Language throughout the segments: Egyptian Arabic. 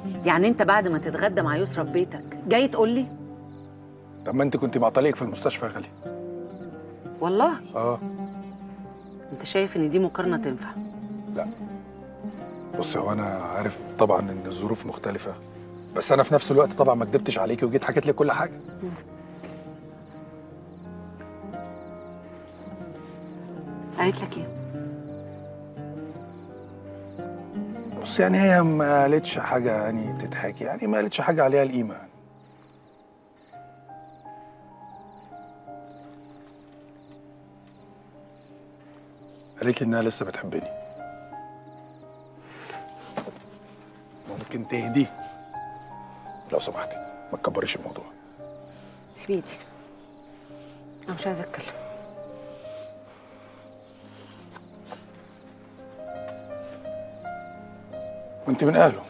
يعني انت بعد ما تتغدى مع يسرا في بيتك جاي تقول لي طب ما انت كنت معطليك في المستشفى يا غالي والله اه انت شايف ان دي مقارنه تنفع لا بص هو انا عارف طبعا ان الظروف مختلفه بس انا في نفس الوقت طبعا ما كدبتش عليكي وجيت حكيت لك كل حاجه قالت لك ايه بص يعني هي ما قالتش حاجه يعني تتحكي يعني ما قالتش حاجه عليها القيمه يعني. قالت لي انها لسه بتحبني ممكن تهدي لو سمحتي ما تكبريش الموضوع سيب ايدي انا مش عايزه اتكلم وانت من اهله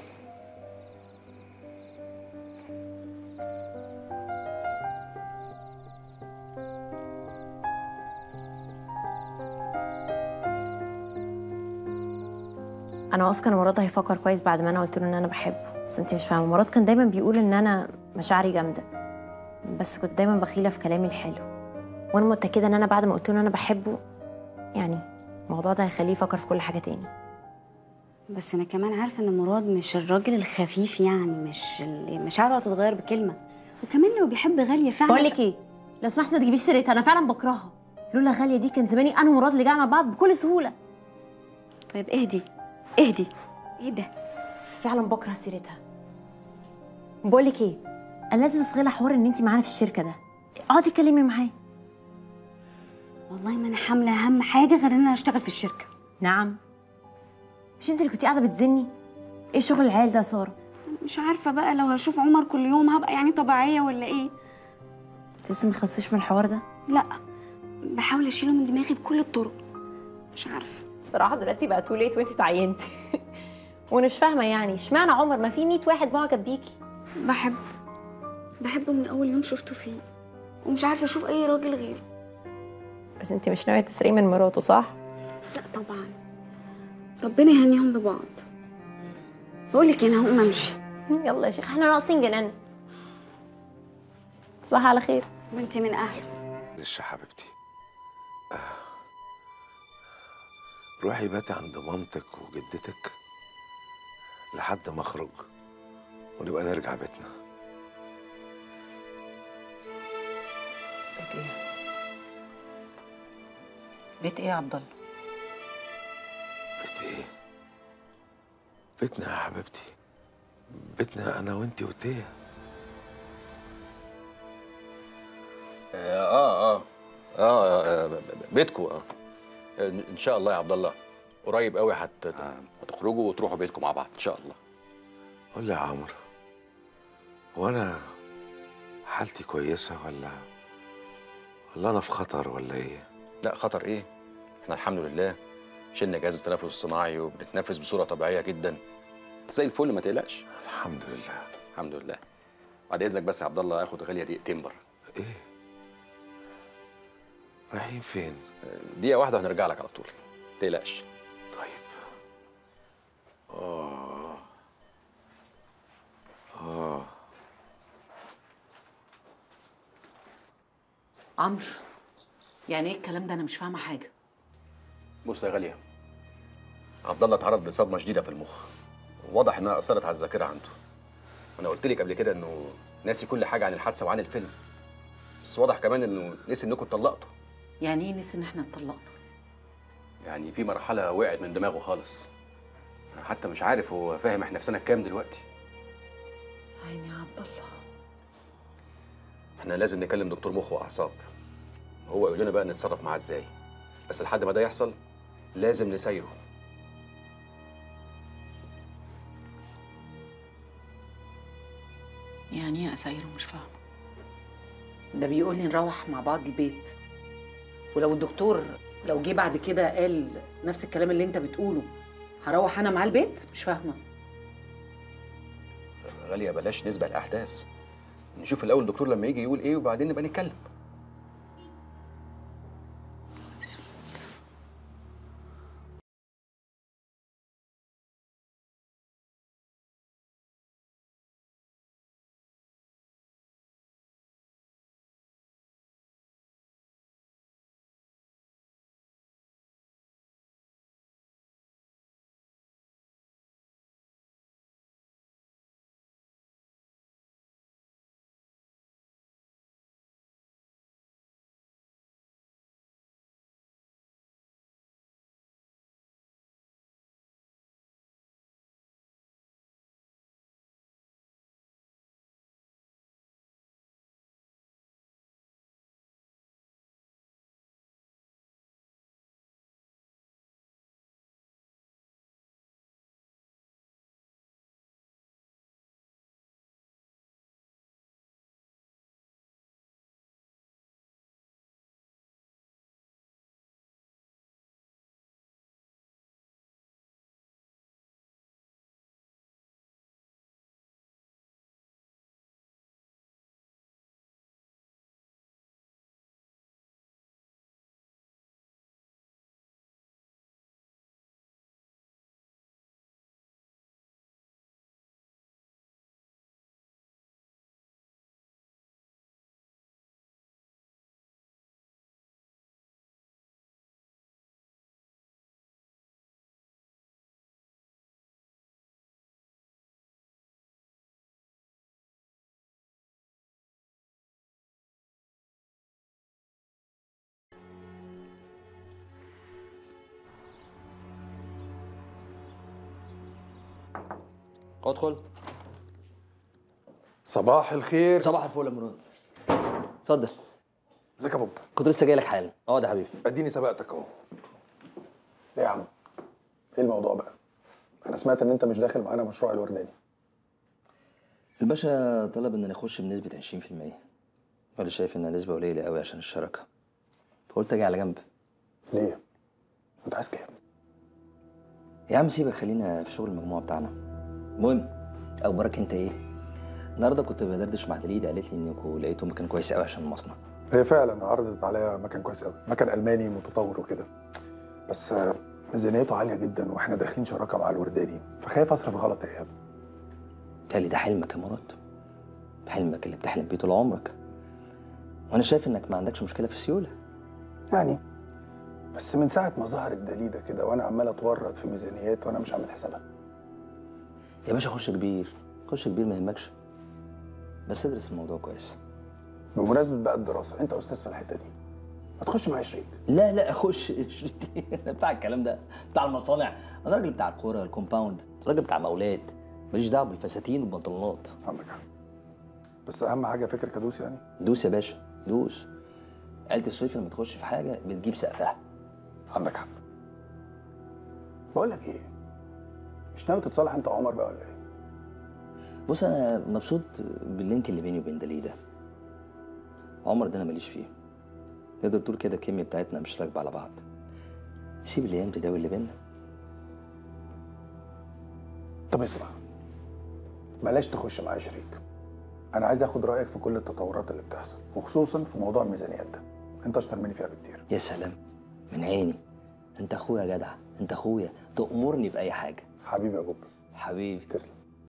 انا واثقه ان مراد هيفكر كويس بعد ما انا قلت له ان انا بحبه بس انت مش فاهمه مراد كان دايما بيقول ان انا مشاعري جامده بس كنت دايما بخيله في كلامي الحلو وانا متاكده ان انا بعد ما قلت له ان انا بحبه يعني الموضوع ده هيخليه يفكر في كل حاجه تاني بس انا كمان عارفه ان مراد مش الراجل الخفيف يعني مش اللي مشاعره هتتغير بكلمه وكمان لو بيحب غاليه فعلا بقول لك ايه لو سمحت ما تجيبيش سيرتها انا فعلا بكرهها لولا غاليه دي كان زماني انا ومراد رجعنا لبعض بكل سهوله طيب اهدي اهدي ايه ده فعلا بكره سيرتها بقول لك ايه انا لازم استغل حوار ان انت معانا في الشركه ده اقعدي اتكلمي معاه والله ما انا حامله اهم حاجه غير ان انا اشتغل في الشركه نعم مش انت اللي كنتي قاعده بتزني ايه شغل العيال ده يا ساره مش عارفه بقى لو هشوف عمر كل يوم هبقى يعني طبيعيه ولا ايه انت لسه ما خلصتيش من الحوار ده لا بحاول اشيله من دماغي بكل الطرق مش عارفه الصراحه دلوقتي بقى تو ليت وانت تعينتي وانا مش فاهمه يعني اشمعنى عمر ما في 100 واحد معجب بيكي بحبه بحبه من اول يوم شفته فيه ومش عارفه اشوف اي راجل غيره بس انت مش ناويه تسرقي من مراته صح لا طبعا ربنا يهنيهم ببعض بقول لك انا هقوم امشي يلا يا شيخ احنا ناقصين جنان تصبحي على خير وانت من اهله معلش يا حبيبتي آه. روحي باتي عند مامتك وجدتك لحد ما اخرج ونبقى نرجع بيتنا بيت ايه بيت ايه يا عبد الله بيت ايه بيتنا يا حبيبتي بيتنا انا وانتي وتيا اه اه اه, آه بيتكم اه ان شاء الله يا عبد الله قريب قوي هت هتخرجوا وتروحوا بيتكم مع بعض ان شاء الله قول لي يا عمرو هو انا حالتي كويسه ولا ولا انا في خطر ولا ايه لا خطر ايه احنا الحمد لله شلنا جهاز التنفس الصناعي وبنتنفس بصوره طبيعيه جدا زي الفل ما تقلقش الحمد لله الحمد لله بعد اذنك بس يا عبد الله اخد غاليه دقيقتين بره ايه رايحين فين دقيقه واحده وهنرجع لك على طول ما تقلقش طيب اه اه عمرو يعني ايه الكلام ده انا مش فاهمه حاجه بص يا غاليه عبد الله اتعرض لصدمه شديده في المخ واضح انها اثرت على الذاكره عنده انا قلت لك قبل كده انه ناسي كل حاجه عن الحادثه وعن الفيلم بس واضح كمان انه نسي انكم اتطلقتوا يعني ايه نسي ان احنا اتطلقنا يعني في مرحله وقعت من دماغه خالص أنا حتى مش عارف هو فاهم احنا في سنه كام دلوقتي عيني يا عبد الله احنا لازم نكلم دكتور مخ واعصاب هو يقول لنا بقى نتصرف معاه ازاي بس لحد ما ده يحصل لازم نسايره يعني ايه اسايره مش فاهمه ده بيقول لي نروح مع بعض البيت ولو الدكتور لو جه بعد كده قال نفس الكلام اللي انت بتقوله هروح انا معاه البيت مش فاهمه غاليه بلاش نسبق الاحداث نشوف الاول الدكتور لما يجي يقول ايه وبعدين نبقى نتكلم ادخل صباح الخير صباح الفل يا مراد اتفضل ازيك يا بوب كنت لسه جاي لك حالا اقعد يا حبيبي اديني سبقتك اهو ايه يا عم ايه الموضوع بقى انا سمعت ان انت مش داخل معانا مشروع الورداني الباشا طلب ان نخش بنسبه 20% وانا شايف انها نسبه قليله قوي عشان الشراكه فقلت اجي على جنب ليه انت عايز كام يا عم سيبك خلينا في شغل المجموعه بتاعنا المهم اخبارك انت ايه النهارده كنت بدردش مع دليل قالت لي انكم لقيتوا مكان كويس قوي عشان المصنع هي فعلا عرضت عليا مكان كويس قوي مكان الماني متطور وكده بس آه، ميزانيته عاليه جدا واحنا داخلين شراكه مع الورداني فخايف اصرف غلط يا ايهاب قال ده حلمك يا مراد حلمك اللي بتحلم بيه طول عمرك وانا شايف انك ما عندكش مشكله في السيوله يعني بس من ساعه ما ظهرت دليده كده وانا عمال اتورط في ميزانيات وانا مش عامل حسابها يا باشا خش كبير خش كبير ما يهمكش بس ادرس الموضوع كويس بمناسبه بقى الدراسه انت استاذ في الحته دي ما تخش معايا شريك لا لا اخش شريك انا بتاع الكلام ده بتاع المصانع انا راجل بتاع الكوره الكومباوند راجل بتاع مولات ماليش دعوه بالفساتين والبنطلونات عندك حق بس اهم حاجه فكرك ادوس يعني دوس يا باشا دوس آلة الصيف لما تخش في حاجه بتجيب سقفها عندك حق بقول لك ايه مش ناوي تتصالح انت وعمر بقى ولا ايه بص انا مبسوط باللينك اللي بيني وبين دليل ده عمر ده انا ماليش فيه تقدر تقول كده الكيميا بتاعتنا مش راكبه على بعض سيب الايام تداوي اللي بينا طب اسمع بلاش تخش معايا شريك انا عايز اخد رايك في كل التطورات اللي بتحصل وخصوصا في موضوع الميزانيات ده انت اشطر مني فيها بكتير يا سلام من عيني انت اخويا يا جدع انت اخويا تأمرني بأي حاجه حبيبي يا بوب حبيبي تسلم